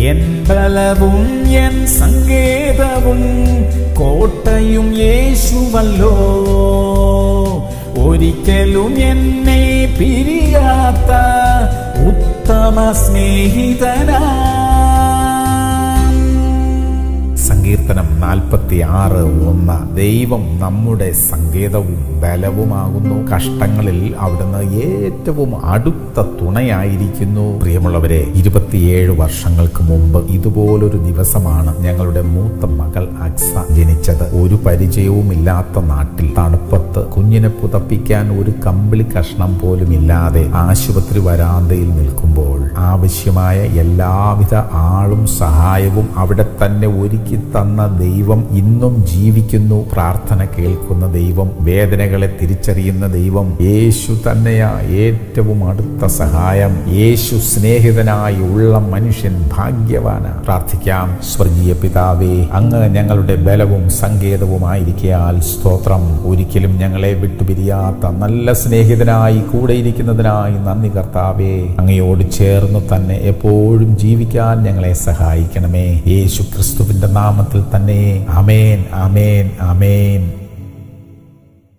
N ബലവും N സങ്കേതവും കോട്ടയും യേശുവല്ലോ ഒരിക്കലും എന്നെ പിരിയാത്ത ഉത്തമ സ്നേഹിതനാ സങ്കീർത്തനം നാൽപ്പത്തി ആറ് ഒന്ന് ദൈവം നമ്മുടെ സങ്കേതവും ബലവുമാകുന്നു കഷ്ടങ്ങളിൽ അവിടുന്ന് ഏറ്റവും അടുത്ത തുണയായിരിക്കുന്നു പ്രിയമുള്ളവരെ ഇരുപത്തിയേഴ് വർഷങ്ങൾക്ക് മുമ്പ് ഇതുപോലൊരു ദിവസമാണ് ഞങ്ങളുടെ മൂത്ത മകൾ അക്സ ജനിച്ചത് ഒരു പരിചയവുമില്ലാത്ത നാട്ടിൽ തണുപ്പത്ത് കുഞ്ഞിനെ പുതപ്പിക്കാൻ ഒരു കമ്പിളി കഷ്ണം പോലും ഇല്ലാതെ ആശുപത്രി വരാന്തയിൽ നിൽക്കുമ്പോൾ ആവശ്യമായ എല്ലാവിധ ആളും സഹായവും അവിടെ തന്നെ ഒരുക്കി തന്ന ദൈവം ഇന്നും ജീവിക്കുന്നു പ്രാർത്ഥന കേൾക്കുന്ന ദൈവം വേദനകളെ തിരിച്ചറിയുന്ന ദൈവം യേശു തന്നെയാ ഏറ്റവും അടുത്ത സഹായം യേശു സ്നേഹിതനായി ഉള്ള മനുഷ്യൻ ഭാഗ്യവാന പ്രാർത്ഥിക്കാം സ്വർഗീയ പിതാവേ അങ്ങ് ഞങ്ങളുടെ ബലവും സങ്കേതവുമായിരിക്കയാൽ സ്തോത്രം ഒരിക്കലും ഞങ്ങളെ വിട്ടുപിരിയാത്ത നല്ല സ്നേഹിതനായി കൂടെ ഇരിക്കുന്നതിനായി നന്ദി കർത്താവേ അങ്ങയോട് ചേർന്ന് തന്നെ എപ്പോഴും ജീവിക്കാൻ ഞങ്ങളെ സഹായിക്കണമേ യേശു ക്രിസ്തുവിന്റെ നാമത്തിൽ തന്നെ അമേൻ അമേൻ അമേൻ